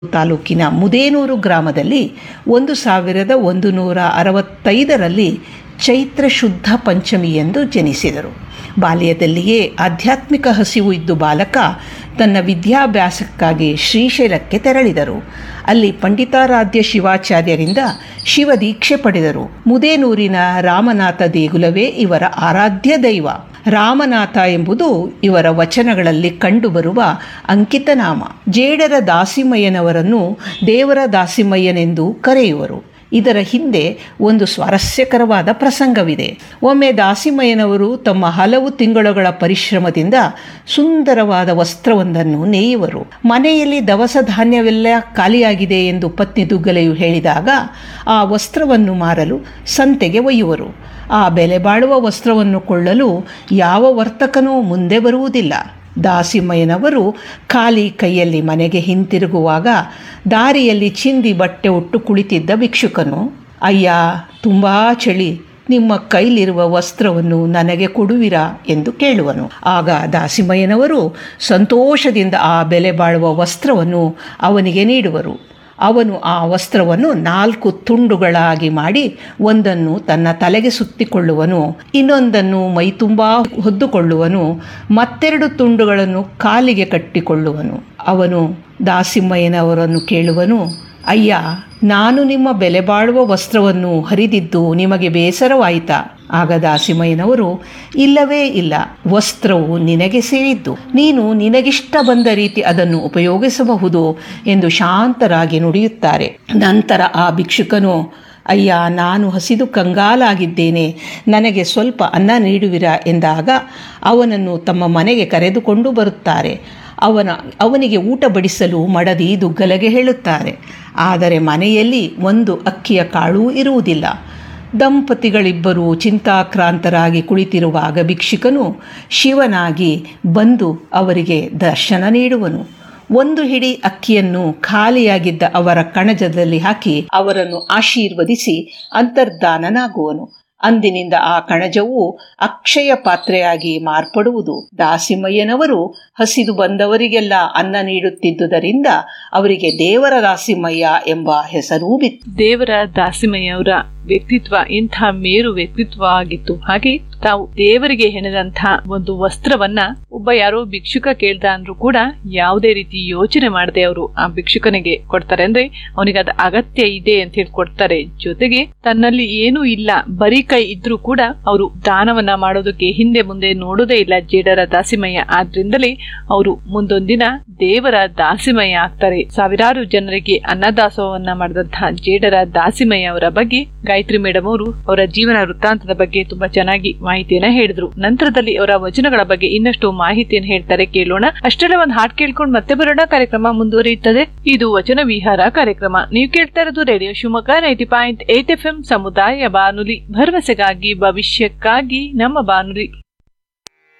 ತಾಲೂಕಿನ ಮುದೇನೂರು ಗ್ರಾಮದಲ್ಲಿ ಒಂದು ಸಾವಿರದ ಒಂದು ನೂರ ಅರವತ್ತೈದರಲ್ಲಿ ಚೈತ್ರ ಶುದ್ಧ ಪಂಚಮಿಯಂದು ಜನಿಸಿದರು ಬಾಲ್ಯದಲ್ಲಿಯೇ ಆಧ್ಯಾತ್ಮಿಕ ಹಸಿವು ಇದ್ದು ಬಾಲಕ ತನ್ನ ವಿದ್ಯಾಭ್ಯಾಸಕ್ಕಾಗಿ ಶ್ರೀಶೈಲಕ್ಕೆ ತೆರಳಿದರು ಅಲ್ಲಿ ಪಂಡಿತಾರಾಧ್ಯ ಶಿವಾಚಾರ್ಯರಿಂದ ಶಿವದೀಕ್ಷೆ ಪಡೆದರು ಮುದೇನೂರಿನ ರಾಮನಾಥ ದೇಗುಲವೇ ಇವರ ಆರಾಧ್ಯ ದೈವ ರಾಮನಾಥ ಎಂಬುದು ಇವರ ವಚನಗಳಲ್ಲಿ ಕಂಡುಬರುವ ಅಂಕಿತನಾಮ ಜೇಡರ ದಾಸಿಮಯ್ಯನವರನ್ನು ದೇವರ ದಾಸಿಮಯ್ಯನೆಂದು ಕರೆಯುವರು ಇದರ ಹಿಂದೆ ಒಂದು ಸ್ವಾರಸ್ಯಕರವಾದ ಪ್ರಸಂಗವಿದೆ ಒಮ್ಮೆ ದಾಸಿಮಯ್ಯನವರು ತಮ್ಮ ಹಲವು ತಿಂಗಳುಗಳ ಪರಿಶ್ರಮದಿಂದ ಸುಂದರವಾದ ವಸ್ತ್ರವೊಂದನ್ನು ನೇಯುವರು ಮನೆಯಲ್ಲಿ ದವಸ ಧಾನ್ಯವೆಲ್ಲ ಖಾಲಿಯಾಗಿದೆ ಎಂದು ಪತ್ನಿ ದುಗ್ಗಲೆಯು ಹೇಳಿದಾಗ ಆ ವಸ್ತ್ರವನ್ನು ಮಾರಲು ಸಂತೆಗೆ ಒಯ್ಯುವರು ಆ ಬೆಲೆ ಬಾಳುವ ವಸ್ತ್ರವನ್ನು ಕೊಳ್ಳಲು ಯಾವ ವರ್ತಕನೂ ಮುಂದೆ ಬರುವುದಿಲ್ಲ ದಾಸಿಮಯ್ಯನವರು ಖಾಲಿ ಕೈಯಲ್ಲಿ ಮನೆಗೆ ಹಿಂತಿರುಗುವಾಗ ದಾರಿಯಲ್ಲಿ ಚಿಂದಿ ಬಟ್ಟೆ ಉಟ್ಟು ಕುಳಿತಿದ್ದ ಭಿಕ್ಷುಕನು ಅಯ್ಯ ತುಂಬ ಚಳಿ ನಿಮ್ಮ ಕೈಲಿರುವ ವಸ್ತ್ರವನ್ನು ನನಗೆ ಕೊಡುವಿರಾ ಎಂದು ಕೇಳುವನು ಆಗ ದಾಸಿಮಯ್ಯನವರು ಸಂತೋಷದಿಂದ ಆ ಬೆಲೆ ಬಾಳುವ ವಸ್ತ್ರವನ್ನು ಅವನಿಗೆ ನೀಡುವರು ಅವನು ಆ ವಸ್ತ್ರವನ್ನು ನಾಲ್ಕು ತುಂಡುಗಳಾಗಿ ಮಾಡಿ ಒಂದನ್ನು ತನ್ನ ತಲೆಗೆ ಸುತ್ತಿಕೊಳ್ಳುವನು ಇನ್ನೊಂದನ್ನು ಮೈತುಂಬಾ ಹೊದ್ದುಕೊಳ್ಳುವನು ಮತ್ತೆರಡು ತುಂಡುಗಳನ್ನು ಕಾಲಿಗೆ ಕಟ್ಟಿಕೊಳ್ಳುವನು ಅವನು ದಾಸಿಮ್ಮಯ್ಯನವರನ್ನು ಕೇಳುವನು ಅಯ್ಯ ನಾನು ನಿಮ್ಮ ಬೆಲೆ ಬಾಳುವ ವಸ್ತ್ರವನ್ನು ಹರಿದಿದ್ದು ನಿಮಗೆ ಬೇಸರವಾಯಿತಾ ಆಗ ದಾಸಿಮಯ್ಯನವರು ಇಲ್ಲವೇ ಇಲ್ಲ ವಸ್ತ್ರವು ನಿನಗೆ ಸೇರಿದ್ದು ನೀನು ನಿನಗಿಷ್ಟ ಬಂದ ರೀತಿ ಅದನ್ನು ಉಪಯೋಗಿಸಬಹುದು ಎಂದು ಶಾಂತರಾಗಿ ನುಡಿಯುತ್ತಾರೆ ನಂತರ ಆ ಭಿಕ್ಷುಕನು ಅಯ್ಯ ನಾನು ಹಸಿದು ಕಂಗಾಲಾಗಿದ್ದೇನೆ ನನಗೆ ಸ್ವಲ್ಪ ಅನ್ನ ನೀಡುವಿರಾ ಎಂದಾಗ ಅವನನ್ನು ತಮ್ಮ ಮನೆಗೆ ಕರೆದುಕೊಂಡು ಬರುತ್ತಾರೆ ಅವನ ಅವನಿಗೆ ಊಟ ಬಡಿಸಲು ಮಡದಿ ದುಗ್ಗಲೆಗೆ ಹೇಳುತ್ತಾರೆ ಆದರೆ ಮನೆಯಲ್ಲಿ ಒಂದು ಅಕ್ಕಿಯ ಕಾಳೂ ಇರುವುದಿಲ್ಲ ದಂಪತಿಗಳಿಬ್ಬರು ಚಿಂತಾಕ್ರಾಂತರಾಗಿ ಕುಳಿತಿರುವಾಗ ಭಿಕ್ಷುಕನು ಶಿವನಾಗಿ ಬಂದು ಅವರಿಗೆ ದರ್ಶನ ನೀಡುವನು ಒಂದು ಹಿಡಿ ಅಕ್ಕಿಯನ್ನು ಖಾಲಿಯಾಗಿದ್ದ ಅವರ ಕಣಜದಲ್ಲಿ ಹಾಕಿ ಅವರನ್ನು ಆಶೀರ್ವದಿಸಿ ಅಂತರ್ಧಾನನಾಗುವನು ಅಂದಿನಿಂದ ಆ ಕಣಜವು ಅಕ್ಷಯ ಪಾತ್ರೆಯಾಗಿ ಮಾರ್ಪಡುವುದು ದಾಸಿಮಯ್ಯನವರು ಹಸಿದು ಬಂದವರಿಗೆಲ್ಲ ಅನ್ನ ನೀಡುತ್ತಿದ್ದುದರಿಂದ ಅವರಿಗೆ ದೇವರ ದಾಸಿಮಯ್ಯ ಎಂಬ ಹೆಸರೂ ಬಿತ್ತು ದೇವರ ದಾಸಿಮಯ್ಯವರ ವ್ಯಕ್ತಿತ್ವ ಇಂಥ ಮೇರು ವ್ಯಕ್ತಿತ್ವ ಆಗಿತ್ತು ಹಾಗೆ ತಾವು ದೇವರಿಗೆ ಹೆಣೆದಂತಹ ಒಂದು ವಸ್ತ್ರವನ್ನ ಒಬ್ಬ ಯಾರೋ ಭಿಕ್ಷುಕ ಕೇಳ್ದ ಅಂದ್ರೂ ಕೂಡ ಯಾವುದೇ ರೀತಿ ಯೋಚನೆ ಮಾಡದೆ ಅವರು ಆ ಭಿಕ್ಷುಕನಿಗೆ ಕೊಡ್ತಾರೆ ಅಂದ್ರೆ ಅವನಿಗೆ ಅದ ಅಗತ್ಯ ಇದೆ ಅಂತ ಹೇಳಿ ಕೊಡ್ತಾರೆ ಜೊತೆಗೆ ತನ್ನಲ್ಲಿ ಏನೂ ಇಲ್ಲ ಬರೀ ಕೈ ಇದ್ರೂ ಕೂಡ ಅವರು ದಾನವನ್ನ ಮಾಡೋದಕ್ಕೆ ಹಿಂದೆ ಮುಂದೆ ನೋಡೋದೇ ಇಲ್ಲ ಜೇಡರ ದಾಸಿಮಯ್ಯ ಆದ್ರಿಂದಲೇ ಅವರು ಮುಂದೊಂದಿನ ದೇವರ ದಾಸಿಮಯ್ಯ ಆಗ್ತಾರೆ ಸಾವಿರಾರು ಜನರಿಗೆ ಅನ್ನದಾಸೋಹವನ್ನ ಮಾಡಿದಂತಹ ಜೇಡರ ದಾಸಿಮಯ್ಯ ಅವರ ಬಗ್ಗೆ ಗಾಯತ್ರಿ ಮೇಡಮ್ ಅವರು ಅವರ ಜೀವನ ವೃತ್ತಾಂತದ ಬಗ್ಗೆ ತುಂಬಾ ಚೆನ್ನಾಗಿ ಮಾಹಿತಿಯನ್ನ ಹೇಳಿದ್ರು ನಂತರದಲ್ಲಿ ಅವರ ವಚನಗಳ ಬಗ್ಗೆ ಇನ್ನಷ್ಟು ಮಾಹಿತಿಯನ್ನು ಹೇಳ್ತಾರೆ ಕೇಳೋಣ ಅಷ್ಟೆಲ್ಲ ಒಂದು ಹಾಡ್ ಕೇಳ್ಕೊಂಡು ಮತ್ತೆ ಬರೋಣ ಕಾರ್ಯಕ್ರಮ ಮುಂದುವರಿಯುತ್ತದೆ ಇದು ವಚನ ವಿಹಾರ ಕಾರ್ಯಕ್ರಮ ನೀವು ಕೇಳ್ತಾ ಇರೋದು radio Shivamogga ninety point eight F M ಸಮುದಾಯ ಬಾನುಲಿ ಭರವಸೆಗಾಗಿ ಭವಿಷ್ಯಕ್ಕಾಗಿ ನಮ್ಮ ಬಾನುಲಿ